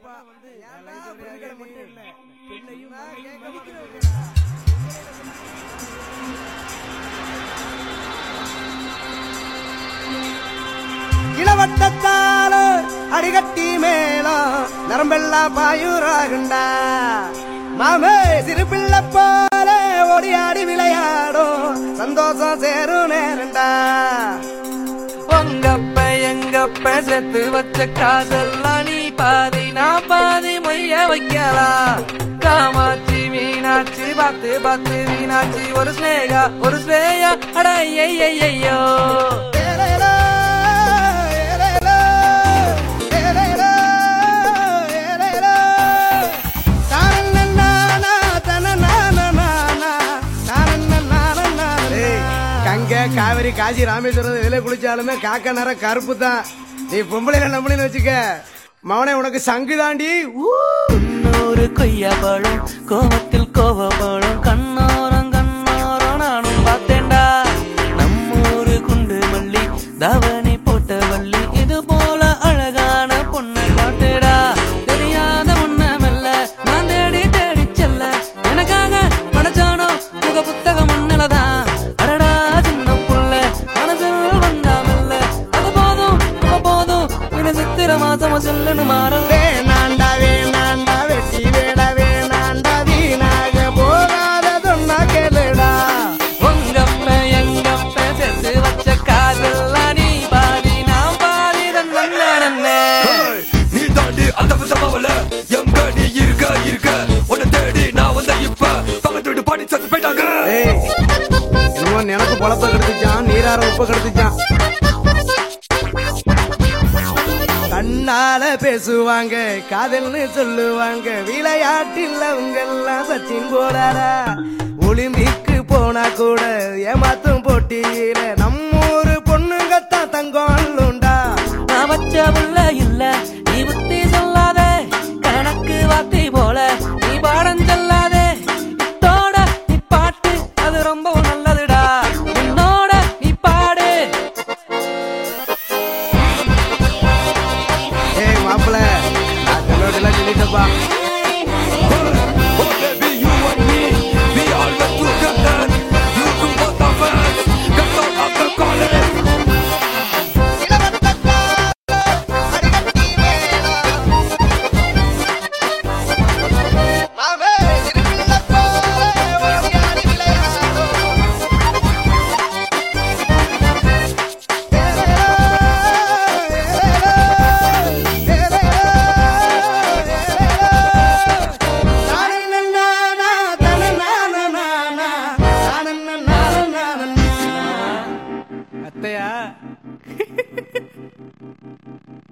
இளவட்டத்தால அடிகட்டி மேளம் நரம்பெல்லாம் பாயுராகுண்டா மாமே சிறு பிள்ளை போல ஓடி ஆடி விளையாடும் சந்தோஷம் சேரும் நேரண்டா உங்கப்ப எங்கப்ப செத்து வச்ச காசெல்லாம் நீ பாதி நான் பாதி மொய்ய வைக்கலாம் காமாட்சி மீனாட்சி பார்த்து பார்த்து மீனாட்சி ஒரு ஸ்னேகா ஒரு ஸ்னேயா அட ஐயையோ ஏலேலோ, ஏலேலோ, ஏலேலோ, ஏலேலோ. தானன்னன்னானா, தனநானநானா, தானன்னன்னானநானா. ஏய், கங்கை காவிரி காசி ராமேஸ்வரம் இதுல குளிச்சாலுமே காக்க நேரம் கருப்பு தான் நீ பொம்பளை நம்பளின்னு வச்சுக்க மவனே உனக்கு சங்கு தாண்டி நூறு கொய்யா பழம் கோவத்தில் கோவப்படும் கண்ணோரம் கண்ணோரம் நானும் பார்த்தேன்டா நம்மூரு குண்டு மல்லி தவணி போட்ட வள்ளி இது போல அழகான பொண்ணை காட்டுடா தெரியாத முன்ன மெல்ல நான் தேடி தேடி செல்ல எனக்காக படைச்சானோ முக புத்தகம் மண்ணிலதான் அடடா சின்ன புள்ள மனசில் வந்தா மெல்ல அது போதும் அது போதும் இது சித்திர மாசம் சொல்லணும் மாறும் வேணாண்டா வேணாண்டா வெட்டி வேட வேணாண்டா வீணாக போகாத சொன்னா கேளுடா உங்கப்ப எங்கப்ப சேர்த்து வச்ச காதெல்லாம் நீ பாதி நான் பாதி தன்னே நீ தாண்டி அந்த சமாவல எங்க நீ இருக்க இருக்க உன்னை தேடி நான் வந்த இப்ப பக்கத்து வீட்டு பாடி சத்து போயிட்டாங்க ஏய் என்னமோ எனக்கு பொழப்ப கெடுத்துச்சான் நீரார உப்ப கெடுத்துச்சான் கண்ணால பேசுவாங்க காதல்னு சொல்லுவாங்க விளையாட்டில் அவங்க எல்லாம் சச்சின் போடாரா ஒலிம்பிக்கு போனா கூட ஏமாத்தும் போட்டியில நம்மூரு பொண்ணுங்கத்தான் தங்கம் உண்டா நான் வச்ச புள்ள இல்ல நீ புத்தி சொல்லாத கணக்கு வார்த்தை போல நீ பாடம் சொல்லாதே இத்தோட நீ பாட்டு அது ரொம்ப நல்லதுடா என்னோட நீ பாடு ஏய் மாப்பிள நான் சொல்லலாம் சொல்லிட்டப்பா Oh baby you and me we all went together you two both of us got out of the college அத்தையா